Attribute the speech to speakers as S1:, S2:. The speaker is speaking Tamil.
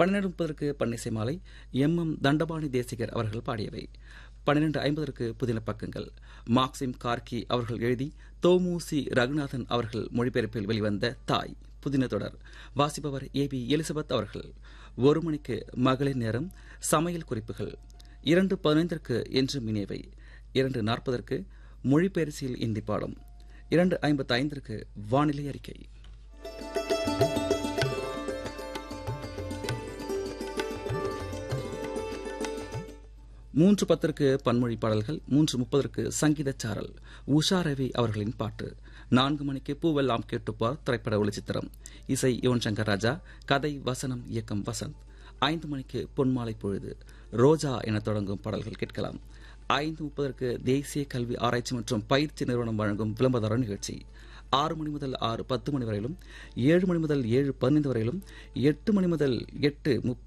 S1: பன்னிரண்டு முப்பதற்கு பன்னிசை மாலை எம் எம் தண்டபாணி தேசிகர் அவர்கள் பாடியவை பன்னிரண்டு ஐம்பதற்கு புதின பக்கங்கள் மார்க்சிம் கார்கி அவர்கள் எழுதி தோமுசி ரகுநாதன் அவர்கள் மொழிபெயர்ப்பில் வெளிவந்த தாய் புதின தொடர் வாசிப்பவர் ஏ பி எலிசபெத் அவர்கள் ஒரு மணிக்கு மகளிர் நேரம் சமையல் குறிப்புகள் இரண்டு பதினைந்திற்கு என்று மினியவை இரண்டு நாற்பதற்கு மொழிபெயர்ச்சியில் இந்தி பாடம் இரண்டு ஐம்பத்தி ஐந்திற்கு வானிலை அறிக்கை மூன்று பத்திற்கு பன்மொழி பாடல்கள் மூன்று முப்பதற்கு சங்கீத சாரல் உஷா ரவி அவர்களின் பாட்டு நான்கு மணிக்கு பூவெல்லாம் கேட்டுப்பார் திரைப்பட ஒளிச்சித்திரம் இசை யுவன் சங்கர் ராஜா கதை வசனம் இயக்கம் வசந்த் ஐந்து மணிக்கு பொன்மாலை பொழுது ரோஜா என தொடங்கும் பாடல்கள் கேட்கலாம் ஐந்து முப்பதற்கு தேசிய கல்வி ஆராய்ச்சி மற்றும் பயிற்சி நிறுவனம் வழங்கும் விளம்பர நிகழ்ச்சி ஆறு மணி முதல் ஆறு பத்து மணி வரையிலும் ஏழு மணி முதல் ஏழு பதினைந்து வரையிலும் எட்டு மணி முதல் எட்டு முப்பது